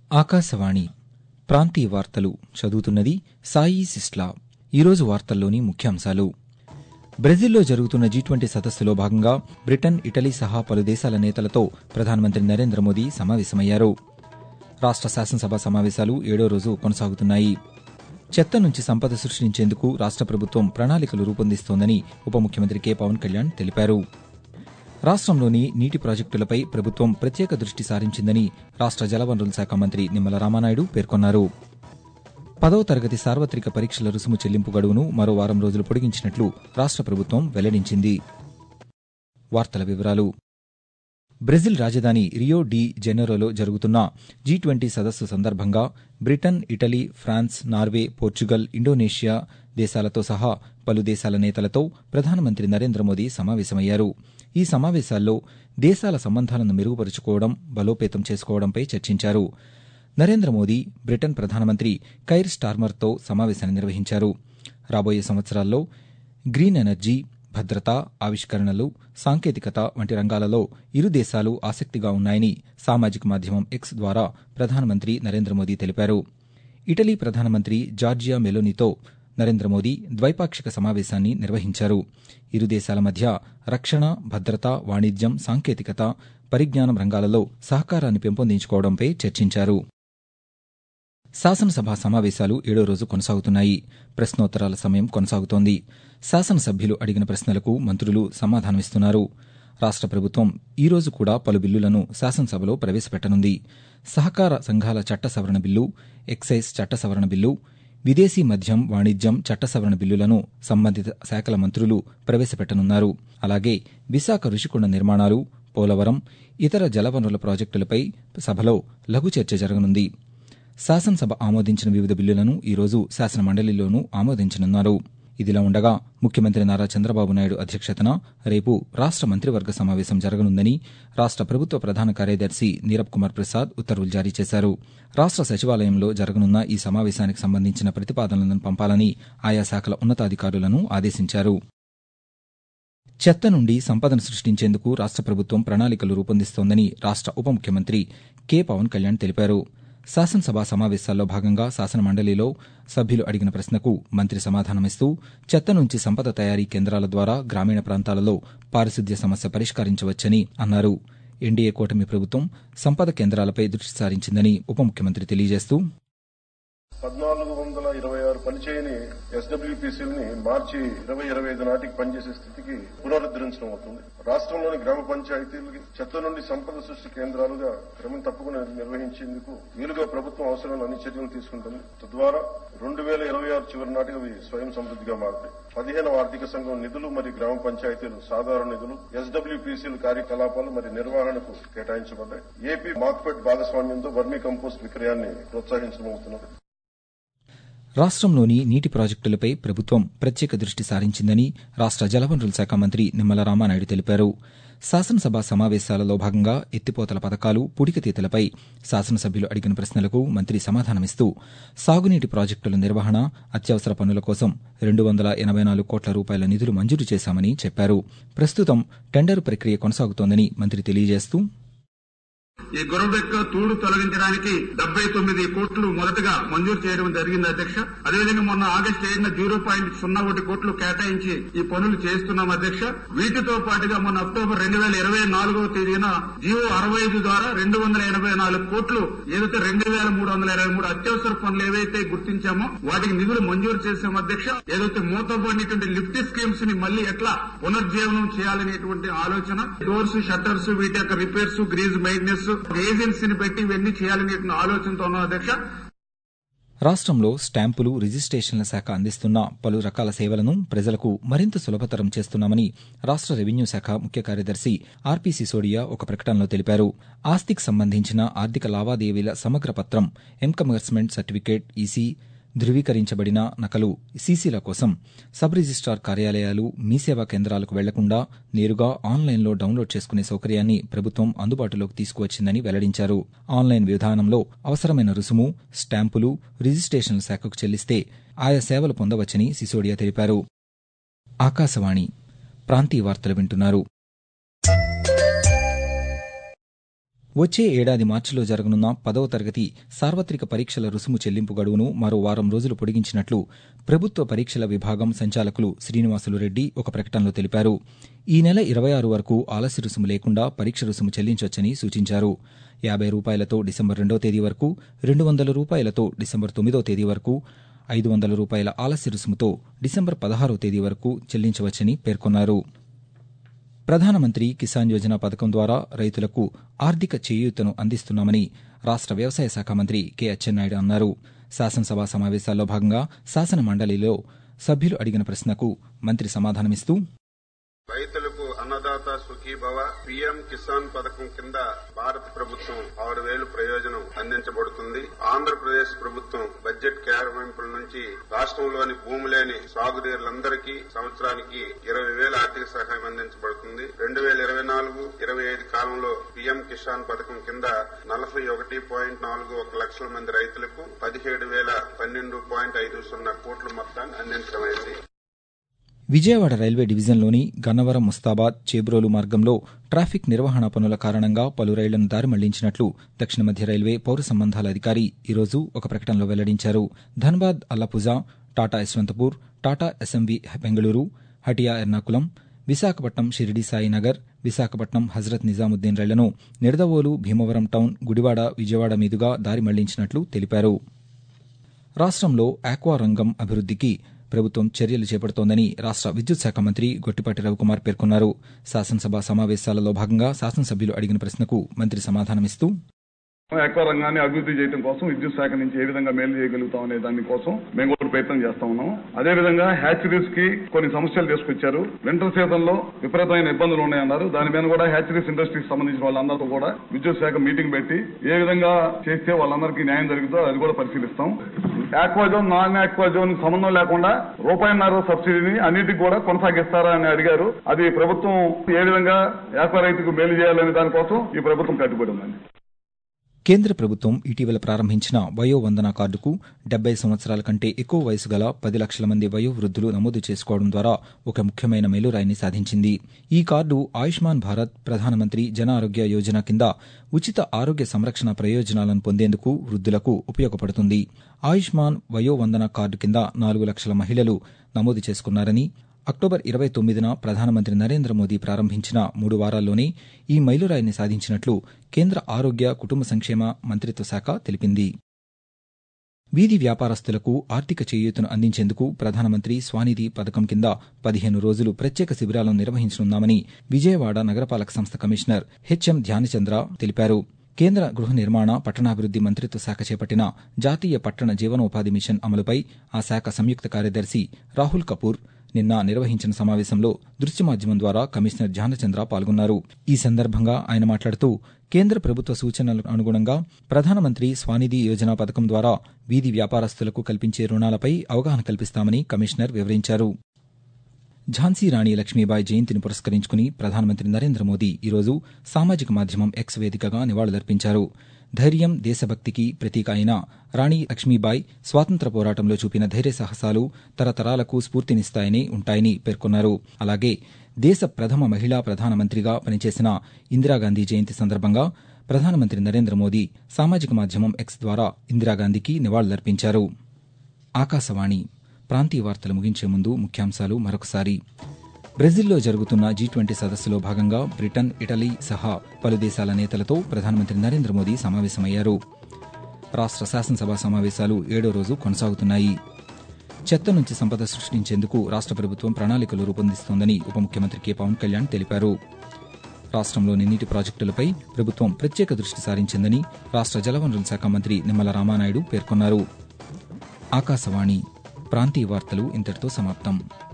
ఆకాశవాణి ప్రాంతీయ వార్తలు చదువుతున్నది సాయి సిస్లా ఈరోజు వార్తల్లోని ముఖ్యాంశాలు బ్రెజిల్లో జరుగుతున్న జీ ట్వంటీ సదస్సులో భాగంగా బ్రిటన్ ఇటలీ సహా పలు దేశాల నేతలతో ప్రధానమంత్రి నరేంద్ర మోదీ సమావేశమయ్యారు రాష్ట శాసనసభ సమావేశాలు ఏడో రోజు కొనసాగుతున్నాయి చెత్త నుంచి సంపద సృష్టించేందుకు రాష్ట ప్రభుత్వం ప్రణాళికలు రూపొందిస్తోందని ఉప ముఖ్యమంత్రి కె పవన్ కళ్యాణ్ తెలిపారు రాష్ట్రంలోని నీటి ప్రాజెక్టులపై ప్రభుత్వం ప్రత్యేక దృష్టి సారించిందని రాష్ట జలవనరుల శాఖ మంత్రి నిమ్మల రామానాయుడు పేర్కొన్నారు పదవ తరగతి సార్వత్రిక పరీక్షల రుసుము చెల్లింపు గడువును మరో వారం రోజులు పొడిగించినట్లు రాష్ట ప్రభుత్వం వెల్లడించింది వార్తల వివరాలు బ్రెజిల్ రాజధాని రియో డి జెనెరోలో జరుగుతున్న జీ ట్వంటీ సదస్సు సందర్భంగా Britain Italy France Norway Portugal Indonesia దేశాలతో సహా పలు దేశాల నేతలతో ప్రధానమంత్రి నరేంద్ర మోదీ సమావేశమయ్యారు ఈ సమావేశాల్లో దేశాల సంబంధాలను మెరుగుపరుచుకోవడం బలోపేతం చేసుకోవడంపై చర్చించారు నరేంద్ర మోదీ బ్రిటన్ ప్రధానమంత్రి కైర్ స్టార్మర్తో సమావేశాన్ని నిర్వహించారు రాబోయే సంవత్సరాల్లో గ్రీన్ ఎనర్జీ భద్రత ఆవిష్కరణలు సాంకేతికత వంటి రంగాలలో ఇరు దేశాలు ఆసక్తిగా ఉన్నాయని సామాజిక మాధ్యమం ఎక్స్ ద్వారా ప్రధానమంత్రి నరేంద్ర మోదీ తెలిపారు ఇటలీ ప్రధానమంత్రి జార్జియా మెలోనీతో నరేంద్ర మోదీ ద్వైపాక్షిక సమావేశాన్ని నిర్వహించారు ఇరు దేశాల మధ్య రక్షణ భద్రత వాణిజ్యం సాంకేతికత పరిజ్ఞానం రంగాలలో సహకారాన్ని పెంపొందించుకోవడంపై చర్చించారు శాసనసభ సమావేశాలు ఏడో రోజు కొనసాగుతున్నాయి ప్రశ్నోత్తరాల సమయం కొనసాగుతోంది శాసనసభ్యులు అడిగిన ప్రశ్నలకు మంత్రులు సమాధానమిస్తున్నారు రాష్ట ప్రభుత్వం ఈ రోజు కూడా పలు బిల్లులను శాసనసభలో ప్రవేశపెట్టనుంది సహకార సంఘాల చట్ట సవరణ బిల్లు ఎక్సైజ్ చట్ట సవరణ బిల్లు విదేశీ మద్యం వాణిజ్యం చట్ట సవరణ బిల్లులను సంబంధిత శాఖల మంత్రులు ప్రవేశపెట్టనున్నారు అలాగే విశాఖ రుషికొండ నిర్మాణాలు పోలవరం ఇతర జలవనరుల ప్రాజెక్టులపై సభలో లఘు చర్చ జరగనుంది శాసనసభ ఆమోదించిన వివిధ బిల్లులను ఈరోజు శాసనమండలిలోనూ ఆమోదించనున్నారు ఇదిలా ఉండగా ముఖ్యమంత్రి నారా చంద్రబాబు నాయుడు అధ్యక్షతన రేపు రాష్ట మంత్రివర్గ సమావేశం జరగనుందని రాష్ట ప్రభుత్వ ప్రధాన కార్యదర్శి నీరబ్ కుమార్ ప్రసాద్ ఉత్తర్వులు జారీ చేశారు రాష్ట సచివాలయంలో జరగనున్న ఈ సమావేశానికి సంబంధించిన ప్రతిపాదనలను పంపాలని ఆయా శాఖల ఉన్నతాధికారులను ఆదేశించారు చెత్త నుండి సంపదను సృష్టించేందుకు రాష్ట ప్రభుత్వం ప్రణాళికలు రూపొందిస్తోందని రాష్ట ఉప ముఖ్యమంత్రి కె పవన్ కళ్యాణ్ తెలిపారు శాసనసభ సమావేశాల్లో భాగంగా శాసనమండలిలో సభ్యులు అడిగిన ప్రశ్నకు మంత్రి సమాధానమిస్తూ చెత్త నుంచి సంపద తయారీ కేంద్రాల ద్వారా గ్రామీణ ప్రాంతాలలో పారిశుద్ధ్య సమస్య పరిష్కరించవచ్చని అన్నారు ఎన్డీఏ కూటమి ప్రభుత్వం సంపద కేంద్రాలపై దృష్టి సారించిందని ఉప ముఖ్యమంత్రి తెలియజేస్తూ పద్నాలుగు వందల ఇరవై ఆరు పనిచేయని ఎస్డబ్ల్యూపీసీలని మార్చి ఇరవై ఇరవై ఐదు నాటికి పనిచేసే స్థితికి పునరుద్దరించడం అవుతుంది రాష్ట్రంలోని గ్రామ పంచాయతీలకి చెత్త నుండి సంపద సృష్టి కేంద్రాలుగా క్రమం తప్పకుండా నిర్వహించేందుకు వీలుగా ప్రభుత్వం అవసరమైన అన్ని చర్యలు తీసుకుంటుంది తద్వారా రెండు వేల ఇరవై ఆరు చివరి నాటికి అవి స్వయం సమృద్దిగా మారుతాయి పదిహేనవ ఆర్థిక సంఘం నిధులు మరియు గ్రామ పంచాయతీలు సాధారణ నిధులు ఎస్డబ్ల్యూపీసీల కార్యకలాపాలు మరియు నిర్వహణకు కేటాయించబడ్డాయి ఏపీ మార్కెట్ భాగస్వామ్యంతో వర్మీ కంపోస్ట్ విక్రయాన్ని ప్రోత్సహించడం అవుతున్నది రాష్ట్రంలోని నీటి ప్రాజెక్టులపై ప్రభుత్వం ప్రత్యేక దృష్టి సారించిందని రాష్ట జలవనరుల శాఖ మంత్రి నిమ్మల రామానాయుడు తెలిపారు శాసనసభ సమావేశాలలో భాగంగా ఎత్తిపోతల పథకాలు పుడికతీతలపై శాసనసభ్యులు అడిగిన ప్రశ్నలకు మంత్రి సమాధానమిస్తూ సాగునీటి ప్రాజెక్టుల నిర్వహణ అత్యవసర పనుల కోసం రెండు వందల ఎనబై నాలుగు కోట్ల రూపాయల నిధులు మంజూరు చేశామని చెప్పారు ప్రస్తుతం టెండర్ ప్రక్రియ కొనసాగుతోందని మంత్రి తెలియజేస్తూ ఈ గుర్రబెక్క తూడు తొలగించడానికి డెబ్బై తొమ్మిది కోట్లు మొదటగా మంజూరు చేయడం జరిగింది అధ్యక్ష అదేవిధంగా మొన్న ఆగస్టు ఏడున జీరో పాయింట్ సున్నా ఒకటి కోట్లు కేటాయించి ఈ పనులు చేస్తున్నాం అధ్యక్ష వీటితో పాటుగా మొన్న అక్టోబర్ రెండు వేల ఇరవై నాలుగవ తేదీన జీవో అరవై ఐదు ద్వారా రెండు వందల ఎనభై నాలుగు కోట్లు ఏదైతే రెండు వేల మూడు వందల ఇరవై మూడు అత్యవసర పనులు ఏవైతే గుర్తించామో వాటికి నిధులు మంజూరు చేశాం అధ్యక్ష ఏదైతే మూతపడినటువంటి లిఫ్ట్ స్కీమ్స్ ని మళ్ళీ ఎట్లా పునర్జీవనం చేయాలనేటువంటి ఆలోచన డోర్స్ షట్టర్స్ వీటి యొక్క రిపేర్స్ గ్రీజ్ మెయింటెనెన్స్ ఏజెన్సీని పెట్టి ఇవన్నీ చేయాలనే ఆలోచనతో ఉన్నాం అధ్యక్ష రాష్ట్రంలో స్టాంపులు రిజిస్ట్రేషన్ల శాఖ అందిస్తున్న పలు రకాల సేవలను ప్రజలకు మరింత సులభతరం చేస్తున్నామని రాష్ట రెవెన్యూ శాఖ ముఖ్య కార్యదర్శి ఆర్పీ సిసోడియా ఒక ప్రకటనలో తెలిపారు ఆస్తికి సంబంధించిన ఆర్థిక లావాదేవీల సమగ్ర పత్రం ఎన్కమర్స్మెంట్ సర్టిఫికేట్ ఈసీ ధృవీకరించబడిన నకలు సీసీల కోసం సబ్ రిజిస్టార్ కార్యాలయాలు మీ సేవా కేంద్రాలకు వెళ్లకుండా నేరుగా ఆన్లైన్లో డౌన్లోడ్ చేసుకునే సౌకర్యాన్ని ప్రభుత్వం అందుబాటులోకి తీసుకువచ్చిందని వెల్లడించారు ఆన్లైన్ విధానంలో అవసరమైన రుసుము స్టాంపులు రిజిస్ట్రేషన్ల శాఖకు చెల్లిస్తే ఆయా సేవలు పొందవచ్చని సిసోడియా తెలిపారు ఆకాశవాణి ప్రాంతీయ వార్తలు వింటున్నారు వచ్చే ఏడాది మార్చిలో జరగనున్న పదవ తరగతి సార్వత్రిక పరీక్షల రుసుము చెల్లింపు గడువును మరో వారం రోజులు పొడిగించినట్లు ప్రభుత్వ పరీక్షల విభాగం సంచాలకులు శ్రీనివాసులు రెడ్డి ఒక ప్రకటనలో తెలిపారు ఈ నెల ఇరవై ఆరు వరకు ఆలస్య రుసుము లేకుండా పరీక్ష రుసుము చెల్లించొచ్చని సూచించారు యాభై రూపాయలతో డిసెంబర్ రెండో తేదీ వరకు రెండు వందల రూపాయలతో డిసెంబర్ తొమ్మిదో తేదీ వరకు ఐదు వందల రూపాయల ఆలస్య రుసుముతో డిసెంబర్ పదహారో తేదీ వరకు చెల్లించవచ్చని పేర్కొన్నారు ప్రధానమంత్రి కిసాన్ యోజన పథకం ద్వారా రైతులకు ఆర్థిక చేయూతను అందిస్తున్నామని రాష్ట వ్యవసాయ శాఖ మంత్రి కె అచ్చెన్నాయుడు అన్నారు శాసనసభ సమావేశాల్లో భాగంగా శాసన మండలిలో సభ్యులు అడిగిన ప్రశ్నకు మంత్రి సమాధానమిస్తూ రైతులకు అన్నదాత సుఖీభవ పీఎం కిసాన్ పథకం కింద భారత ప్రభుత్వం ఆరు వేలు ప్రయోజనం అందించబడుతుంది ఆంధ్రప్రదేశ్ ప్రభుత్వం బడ్జెట్ కేటాయింపుల నుంచి రాష్ట్రంలోని భూమి లేని సాగునీరులందరికీ సంవత్సరానికి ఇరవై వేల ఆర్థిక సహాయం అందించబడుతుంది రెండు వేల ఇరవై నాలుగు ఇరవై ఐదు కాలంలో పీఎం కిసాన్ పథకం కింద నలభై ఒకటి పాయింట్ నాలుగు ఒక లక్షల మంది రైతులకు పదిహేడు వేల పన్నెండు పాయింట్ ఐదు సున్నా కోట్ల మొత్తాన్ని అందించడమైంది విజయవాడ రైల్వే డివిజన్లోని గన్నవరం ముస్తాబాద్ చేబ్రోలు మార్గంలో ట్రాఫిక్ నిర్వహణ పనుల కారణంగా పలు రైళ్లను దారి మళ్లించినట్లు దక్షిణ మధ్య రైల్వే పౌర సంబంధాల అధికారి ఈరోజు ఒక ప్రకటనలో వెల్లడించారు ధన్బాద్ అల్లపుజా టాటా యశ్వంతపూర్ టాటా ఎస్ఎంవి బెంగళూరు హటియా ఎర్నాకులం విశాఖపట్నం షిరిడి సాయినగర్ విశాఖపట్నం హజరత్ నిజాముద్దీన్ రైళ్లను నిడదవోలు భీమవరం టౌన్ గుడివాడ విజయవాడ మీదుగా దారి మళ్లించినట్లు తెలిపారు రాష్ట్రంలో ఆక్వా రంగం అభివృద్దికి ప్రభుత్వం చర్యలు చేపడుతోందని రాష్ట విద్యుత్ శాఖ మంత్రి గొట్టిపాటి రవికుమార్ పేర్కొన్నారు శాసనసభ సమావేశాలలో భాగంగా శాసనసభ్యులు అడిగిన ప్రశ్నకు మంత్రి సమాధానమిస్తూ ఎక్వా రంగాన్ని అభివృద్ధి చేయడం కోసం విద్యుత్ శాఖ నుంచి ఏ విధంగా మేలు చేయగలుగుతాం అనే దాని కోసం మేము కూడా ప్రయత్నం చేస్తా ఉన్నాం అదే విధంగా హ్యాచరీస్ కి కొన్ని సమస్యలు తీసుకొచ్చారు వింటర్ సీజన్ లో విపరీతమైన ఇబ్బందులు ఉన్నాయన్నారు దాని మీద కూడా హ్యాచరీస్ ఇండస్ట్రీకి సంబంధించిన వాళ్ళందరితో కూడా విద్యుత్ శాఖ మీటింగ్ పెట్టి ఏ విధంగా చేస్తే వాళ్ళందరికీ న్యాయం జరుగుతుందో అది కూడా పరిశీలిస్తాం ఆక్వాజోన్ నాన్ ఆక్వాజోన్ సంబంధం లేకుండా రూపాయిన్నర సబ్సిడీని అన్నిటికి కూడా కొనసాగిస్తారా అని అడిగారు అది ప్రభుత్వం ఏ విధంగా ఆక్వా రైతుకు మేలు చేయాలనే దానికోసం ఈ ప్రభుత్వం కట్టుబడి ఉందండి కేంద్ర ప్రభుత్వం ఇటీవల ప్రారంభించిన వయో వందన కార్డుకు డెబ్బై సంవత్సరాల కంటే ఎక్కువ వయసు గల పది లక్షల మంది వయోవృద్ధులు నమోదు చేసుకోవడం ద్వారా ఒక ముఖ్యమైన మేలురాయిని సాధించింది ఈ కార్డు ఆయుష్మాన్ భారత్ ప్రధానమంత్రి జన ఆరోగ్య యోజన కింద ఉచిత ఆరోగ్య సంరక్షణ ప్రయోజనాలను పొందేందుకు వృద్ధులకు ఉపయోగపడుతుంది ఆయుష్మాన్ వయో వందన కార్డు కింద నాలుగు లక్షల మహిళలు నమోదు చేసుకున్నారని అక్టోబర్ ఇరవై తొమ్మిదిన ప్రధానమంత్రి నరేంద్ర మోదీ ప్రారంభించిన మూడు వారాల్లోనే ఈ మైలురాయిని సాధించినట్లు కేంద్ర ఆరోగ్య కుటుంబ సంక్షేమ మంత్రిత్వ శాఖ తెలిపింది వీధి వ్యాపారస్తులకు ఆర్థిక చేయూతను అందించేందుకు ప్రధానమంత్రి స్వానిధి పథకం కింద పదిహేను రోజులు ప్రత్యేక శిబిరాలను నిర్వహించనున్నామని విజయవాడ నగరపాలక సంస్థ కమిషనర్ హెచ్ఎం ధ్యానచంద్ర తెలిపారు కేంద్ర గృహ నిర్మాణ పట్టణాభివృద్ది మంత్రిత్వ శాఖ చేపట్టిన జాతీయ పట్టణ జీవనోపాధి మిషన్ అమలుపై ఆ శాఖ సంయుక్త కార్యదర్శి రాహుల్ కపూర్ నిన్న నిర్వహించిన సమావేశంలో దృశ్య మాధ్యమం ద్వారా కమిషనర్ ధ్యానచంద్ర పాల్గొన్నారు ఈ సందర్భంగా ఆయన మాట్లాడుతూ కేంద్ర ప్రభుత్వ సూచనలకు అనుగుణంగా ప్రధానమంత్రి స్వానిధి యోజన పథకం ద్వారా వీధి వ్యాపారస్తులకు కల్పించే రుణాలపై అవగాహన కల్పిస్తామని కమిషనర్ వివరించారు ఝాన్సీ రాణి లక్ష్మీబాయి జయంతిని పురస్కరించుకుని ప్రధానమంత్రి నరేంద్ర మోదీ ఈరోజు సామాజిక మాధ్యమం ఎక్స్ వేదికగా నివాళులర్పించారు ధైర్యం దేశభక్తికి ప్రతీక అయిన రాణి లక్ష్మీబాయి స్వాతంత్ర పోరాటంలో చూపిన ధైర్య సాహసాలు తరతరాలకు స్ఫూర్తినిస్తాయని ఉంటాయని పేర్కొన్నారు అలాగే దేశ ప్రథమ మహిళా ప్రధానమంత్రిగా పనిచేసిన ఇందిరాగాంధీ జయంతి సందర్భంగా ప్రధానమంత్రి నరేంద్ర మోదీ సామాజిక మాధ్యమం ఎక్స్ ద్వారా ఇందిరాగాంధీకి నివాళులర్పించారు ఆకాశవాణి ప్రాంతీయ వార్తలు ముగించే ముందు ముఖ్యాంశాలు మరొకసారి బ్రెజిల్లో జరుగుతున్న జీ ట్వంటీ సదస్సులో భాగంగా బ్రిటన్ ఇటలీ సహా పలు దేశాల నేతలతో ప్రధానమంత్రి నరేంద్ర మోదీ సమావేశమయ్యారు రాష్ట్ర శాసనసభ సమావేశాలు ఏడో రోజు కొనసాగుతున్నాయి చెత్త నుంచి సంపద సృష్టించేందుకు రాష్ట్ర ప్రభుత్వం ప్రణాళికలు రూపొందిస్తోందని ఉప ముఖ్యమంత్రి కె పవన్ కళ్యాణ్ తెలిపారు రాష్ట్రంలోని నీటి ప్రాజెక్టులపై ప్రభుత్వం ప్రత్యేక దృష్టి సారించిందని రాష్ట్ర జలవనరుల శాఖ మంత్రి నిమ్మల రామానాయుడు పేర్కొన్నారు ఆకాశవాణి ప్రాంతీయ వార్తలు ఇంతటితో సమాప్తం